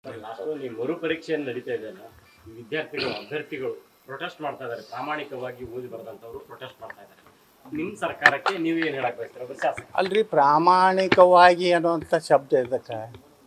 Last ನೀವು ಮರು ಪರೀಕ್ಷೆಯನ್ನು ನಡೀತಾ ಇದೆಯಲ್ಲ ಈ ವಿದ್ಯಾರ್ಥಿಗಳು ಅಭ್ಯರ್ಥಿಗಳು ಪ್ರೊಟೆಸ್ಟ್ ಮಾಡ್ತಾ ಇದ್ದಾರೆ ಪ್ರಾಮಾಣಿಕವಾಗಿ ಓದಿ ಬರೆದಂತವ್ರು ಪ್ರೊಟೆಸ್ಟ್ ಮಾಡ್ತಾ ಇದ್ದಾರೆ ನಿಮ್ ಸರ್ಕಾರಕ್ಕೆ ನೀವು ಏನ್ ಹೇಳಕ್ ಬಯಸ್ತೀರ ಒಬ್ಬ ಶಾಸಕ ಅಲ್ರಿ ಪ್ರಾಮಾಣಿಕವಾಗಿ ಅನ್ನುವಂಥ ಶಬ್ದ ಇದಕ್ಕೆ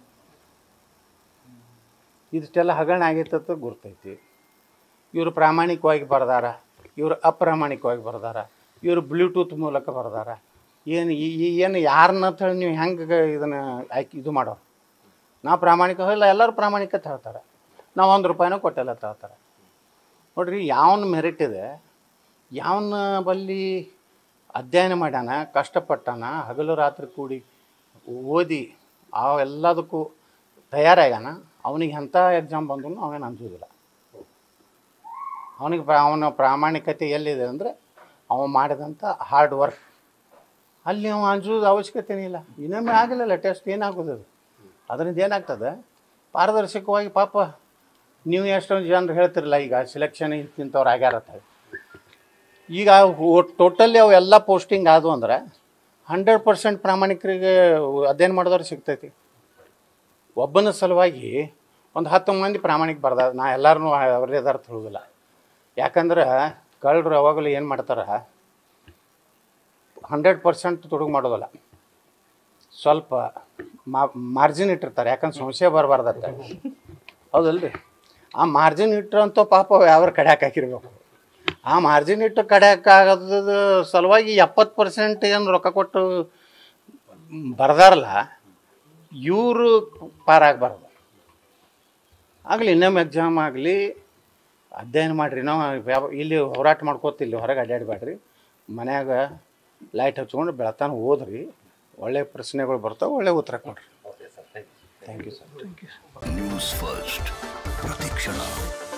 ಇದಿಷ್ಟೆಲ್ಲ ಹಗರಣ ಆಗೈತಂತ ಗುರ್ತೈತಿ ಇವರು ಪ್ರಾಮಾಣಿಕವಾಗಿ ಬರ್ದಾರ ಇವರು ಅಪ್ರಾಮಾಣಿಕವಾಗಿ ಬರ್ದಾರ ಇವರು ಬ್ಲೂಟೂತ್ ಮೂಲಕ ಬರ್ದಾರ ಏನು ಏನು ಯಾರನ್ನ ಅಂತ ಹೇಳಿ ನೀವು ಹೆಂಗೆ ಇದನ್ನು ಆಯ್ಕೆ ಇದು ಮಾಡೋ ನಾವು ಪ್ರಾಮಾಣಿಕ ಇಲ್ಲ ಎಲ್ಲರೂ ಪ್ರಾಮಾಣಿಕತೆ ಹೇಳ್ತಾರೆ ನಾವು ಒಂದು ರೂಪಾಯಿನೂ ಕೊಟ್ಟಿಲ್ಲ ಅಂತ ಹೇಳ್ತಾರೆ ನೋಡ್ರಿ ಯಾವನ ಮೆರಿಟ್ ಇದೆ ಯಾವನ ಬಲ್ಲಿ ಅಧ್ಯಯನ ಮಾಡ್ಯಾನ ಕಷ್ಟಪಟ್ಟಾನ ಹಗಲು ರಾತ್ರಿ ಕೂಡಿ ಓದಿ ಅವೆಲ್ಲದಕ್ಕೂ ತಯಾರಾಗ್ಯಾನ ಅವನಿಗೆ ಎಂಥ ಎಕ್ಸಾಮ್ ಬಂದ್ರು ಅವೇನು ಅನ್ಸೋದಿಲ್ಲ ಅವನಿಗೆ ಪ್ರ ಅವನ ಪ್ರಾಮಾಣಿಕತೆ ಎಲ್ಲಿದೆ ಅಂದರೆ ಅವ ಮಾಡಿದಂಥ ಹಾರ್ಡ್ ವರ್ಕ್ ಅಲ್ಲಿ ಅವ ಅಂಜೋದು ಅವಶ್ಯಕತೆನೇ ಇಲ್ಲ ಇನ್ನೊಮ್ಮೆ ಆಗಲಿಲ್ಲ ಟೆಸ್ಟ್ ಏನಾಗೋದು ಅದು ಅದರಿಂದ ಏನಾಗ್ತದೆ ಪಾರದರ್ಶಕವಾಗಿ ಪಾಪ ನೀವು ಎಷ್ಟೊಂದು ಜನರು ಹೇಳ್ತಿರಲ್ಲ ಈಗ ಸಿಲೆಕ್ಷನ್ ಇಂಥವ್ರು ಆಗ್ಯಾರ ಅಂತ ಹೇಳಿ. ಈಗ ಟೋಟಲಿ ಅವೆಲ್ಲ ಪೋಸ್ಟಿಂಗ್ ಆದವು ಅಂದ್ರೆ ಹಂಡ್ರೆಡ್ ಪರ್ಸೆಂಟ್ ಪ್ರಾಮಾಣಿಕರಿಗೆ ಅಧ್ಯಯನ ಮಾಡಿದವ್ರು ಸಿಗ್ತೈತಿ ಒಬ್ಬನ ಸಲುವಾಗಿ ಒಂದು ಹತ್ತು ಮಂದಿ ಪ್ರಾಮಾಣಿಕ ಬರ್ದ ನಾ ಎಲ್ಲರೂ ಅವ್ರದೇ ಅದಾರ ತಿಳಿದಿಲ್ಲ ಯಾಕಂದ್ರೆ ಕಳ್ಳರು ಯಾವಾಗಲೂ ಏನು ಮಾಡ್ತಾರೆ ಹಂಡ್ರೆಡ್ ಪರ್ಸೆಂಟ್ ತೊಡಗು ಮಾಡೋದಲ್ಲ ಸ್ವಲ್ಪ ಮಾರ್ಜಿನ್ ಇಟ್ಟಿರ್ತಾರೆ ಯಾಕಂದ್ರೆ ಸಂಶಯ ಬರಬಾರ್ದತ್ತ ಹೌದಲ್ರಿ ಆ ಮಾರ್ಜಿನ್ ಇಟ್ಟರಂತ ಪಾಪ ಯಾವ ಕಡ್ಯಾಕ್ ಹಾಕಿರ್ಬೇಕು ಆ ಮಾರ್ಜಿನ್ ಇಟ್ಟು ಕಡ್ಯಾಕಾಗದ ಸಲುವಾಗಿ ಎಪ್ಪತ್ತು ಪರ್ಸೆಂಟ್ ಏನು ರೊಕ್ಕ ಕೊಟ್ಟು ಬರ್ದಾರಲ್ಲ ಇವರು ಪಾರಾಗಬಾರ್ದು ಆಗಲಿ ಇನ್ನೊಮ್ಮೆ ಎಕ್ಸಾಮ್ ಆಗಲಿ ಅಧ್ಯಯನ ಮಾಡಿರಿ ನಾವು ಯಾವ ಇಲ್ಲಿ ಹೋರಾಟ ಮಾಡ್ಕೋತ ಇಲ್ಲಿ ಹೊರಗೆ ಅಡ್ಡಾಡಬೇಡ್ರಿ ಮನ್ಯಾಗ ಲೈಟ್ ಹಚ್ಕೊಂಡು ಬೆಳತಾನ ಓದ್ರಿ ಒಳ್ಳೆ ಪ್ರಶ್ನೆಗಳು ಬರ್ತಾವೆ ಒಳ್ಳೆ ಉತ್ತರ ಕೊಡ್ರಿ okay sir thank you thank you sir News First ಪ್ರತಿಕ್ಷಣ